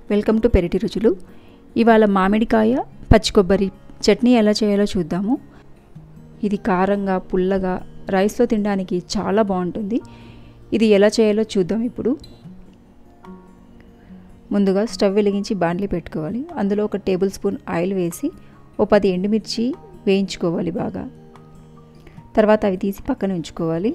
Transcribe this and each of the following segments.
welcome to పెరటి రుచులు ఇవాళ మామిడికాయ పచ్చి కొబ్బరి చట్నీ ఎలా చేయాలో చూద్దాము ఇది కారంగా పుల్లగా రైస్తో తినడానికి చాలా బాగుంటుంది ఇది ఎలా చేయాలో చూద్దాం ఇప్పుడు ముందుగా స్టవ్ వెలిగించి బాండ్లీ పెట్టుకోవాలి అందులో ఒక టేబుల్ స్పూన్ ఆయిల్ వేసి ఓ పది ఎండుమిర్చి వేయించుకోవాలి బాగా తర్వాత అవి తీసి పక్కన ఉంచుకోవాలి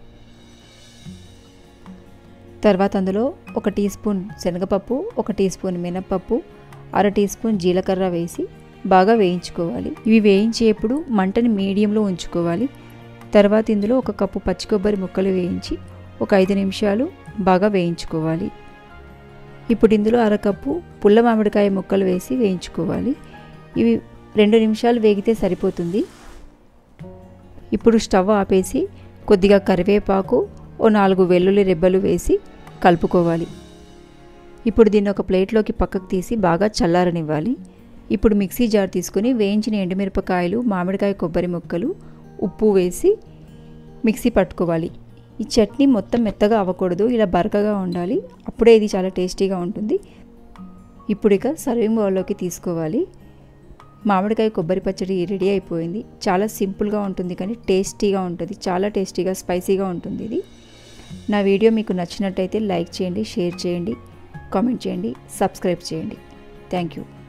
తర్వాత అందులో ఒక టీ స్పూన్ శనగపప్పు ఒక టీ స్పూన్ మినప్పప్పు అర టీ స్పూన్ జీలకర్ర వేసి బాగా వేయించుకోవాలి ఇవి వేయించేప్పుడు మంటని మీడియంలో ఉంచుకోవాలి తర్వాత ఇందులో ఒక కప్పు పచ్చి కొబ్బరి ముక్కలు వేయించి ఒక ఐదు నిమిషాలు బాగా వేయించుకోవాలి ఇప్పుడు ఇందులో అరకప్పు పుల్ల మామిడికాయ ముక్కలు వేసి వేయించుకోవాలి ఇవి రెండు నిమిషాలు వేగితే సరిపోతుంది ఇప్పుడు స్టవ్ ఆపేసి కొద్దిగా కరివేపాకు ఓ నాలుగు వెల్లుల్లి రెబ్బలు వేసి కలుపుకోవాలి ఇప్పుడు దీన్ని ఒక ప్లేట్లోకి పక్కకు తీసి బాగా చల్లారనివ్వాలి ఇప్పుడు మిక్సీ జార్ తీసుకుని వేయించిన ఎండుమిరపకాయలు మామిడికాయ కొబ్బరి ముక్కలు ఉప్పు వేసి మిక్సీ పట్టుకోవాలి ఈ చట్నీ మొత్తం మెత్తగా అవ్వకూడదు ఇలా బరకగా ఉండాలి అప్పుడే ఇది చాలా టేస్టీగా ఉంటుంది ఇప్పుడు ఇక సర్వింగ్ బౌల్లోకి తీసుకోవాలి మామిడికాయ కొబ్బరి పచ్చడి రెడీ అయిపోయింది చాలా సింపుల్గా ఉంటుంది కానీ టేస్టీగా ఉంటుంది చాలా టేస్టీగా స్పైసీగా ఉంటుంది ఇది నా వీడియో మీకు నచ్చినట్టయితే లైక్ చేయండి షేర్ చేయండి కామెంట్ చేయండి సబ్స్క్రైబ్ చేయండి థ్యాంక్ యూ